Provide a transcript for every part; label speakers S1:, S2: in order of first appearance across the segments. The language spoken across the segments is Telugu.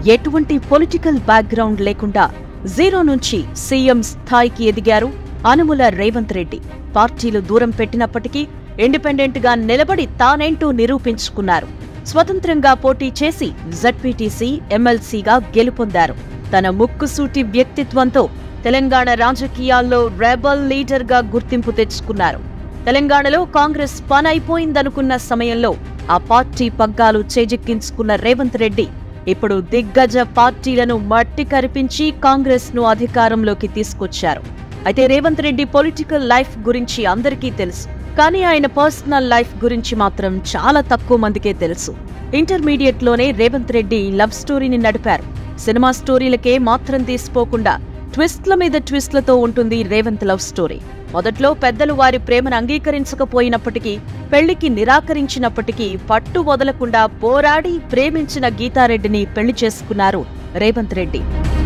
S1: ఎటువంటి పొలిటికల్ బ్యాక్గ్రౌండ్ లేకుండా జీరో నుంచి సీఎం స్థాయికి ఎదిగారు అనుముల రేవంత్ రెడ్డి పార్టీలు దూరం పెట్టినప్పటికీ ఇండిపెండెంట్ గా నిలబడి తానేంటో నిరూపించుకున్నారు స్వతంత్రంగా పోటీ చేసి జడ్పీటీసీ ఎమ్మెల్సీగా గెలుపొందారు తన ముక్కుసూటి వ్యక్తిత్వంతో తెలంగాణ రాజకీయాల్లో రెబల్ లీడర్ గా గుర్తింపు తెచ్చుకున్నారు తెలంగాణలో కాంగ్రెస్ పని అయిపోయిందనుకున్న సమయంలో ఆ పార్టీ పగ్గాలు చేజెక్కించుకున్న రేవంత్ రెడ్డి ఇప్పుడు దిగ్గజ పార్టీలను మట్టి కరిపించి కాంగ్రెస్ ను అధికారంలోకి తీసుకొచ్చారు అయితే రేవంత్ రెడ్డి పొలిటికల్ లైఫ్ గురించి అందరికీ తెలుసు కానీ ఆయన పర్సనల్ లైఫ్ గురించి మాత్రం చాలా తక్కువ మందికే తెలుసు ఇంటర్మీడియట్ లోనే రేవంత్ రెడ్డి లవ్ స్టోరీని నడిపారు సినిమా స్టోరీలకే మాత్రం తీసిపోకుండా ట్విస్ట్ల మీద ట్విస్ట్లతో ఉంటుంది రేవంత్ లవ్ స్టోరీ మొదట్లో పెద్దలు వారి ప్రేమను అంగీకరించకపోయినప్పటికీ పెళ్లికి నిరాకరించినప్పటికీ పట్టు వదలకుండా పోరాడి ప్రేమించిన గీతారెడ్డిని పెళ్లి చేసుకున్నారు రేవంత్ రెడ్డి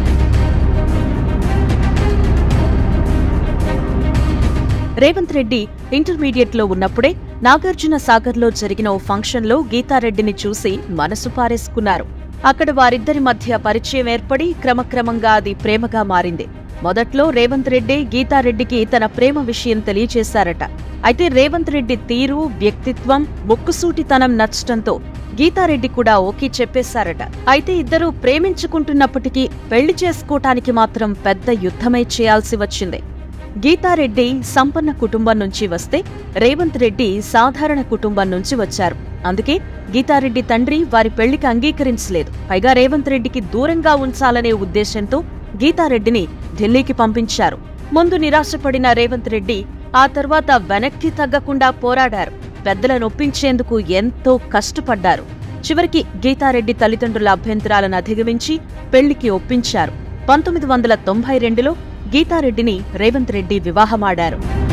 S1: రేవంత్ రెడ్డి ఇంటర్మీడియట్ లో ఉన్నప్పుడే నాగార్జున సాగర్ లో జరిగిన ఓ ఫంక్షన్ లో గీతారెడ్డిని చూసి మనసు పారేసుకున్నారు అక్కడ వారిద్దరి మధ్య పరిచయం ఏర్పడి క్రమక్రమంగా అది ప్రేమగా మారింది మొదట్లో రేవంత్ రెడ్డి గీతారెడ్డికి తన ప్రేమ విషయం తెలియచేశారట అయితే రేవంత్ రెడ్డి తీరు వ్యక్తిత్వం ముక్కుసూటితనం నచ్చటంతో గీతారెడ్డి కూడా ఓకే చెప్పేశారట అయితే ఇద్దరూ ప్రేమించుకుంటున్నప్పటికీ పెళ్లి చేసుకోటానికి మాత్రం పెద్ద యుద్ధమే చేయాల్సి వచ్చింది గీతారెడ్డి సంపన్న కుటుంబం నుంచి వస్తే రేవంత్ రెడ్డి సాధారణ కుటుంబం నుంచి వచ్చారు అందుకే గీతారెడ్డి తండ్రి వారి పెళ్లికి అంగీకరించలేదు పైగా రేవంత్ రెడ్డికి దూరంగా ఉంచాలనే ఉద్దేశంతో గీతారెడ్డిని ఢిల్లీకి పంపించారు ముందు నిరాశపడిన రేవంత్ రెడ్డి ఆ తర్వాత వెనక్కి తగ్గకుండా పోరాడారు పెద్దలను ఒప్పించేందుకు ఎంతో కష్టపడ్డారు చివరికి గీతారెడ్డి తల్లిదండ్రుల అభ్యంతరాలను అధిగమించి పెళ్లికి ఒప్పించారు పంతొమ్మిది వందల తొంభై రెండులో గీతారెడ్డిని రేవంత్ రెడ్డి వివాహమాడారు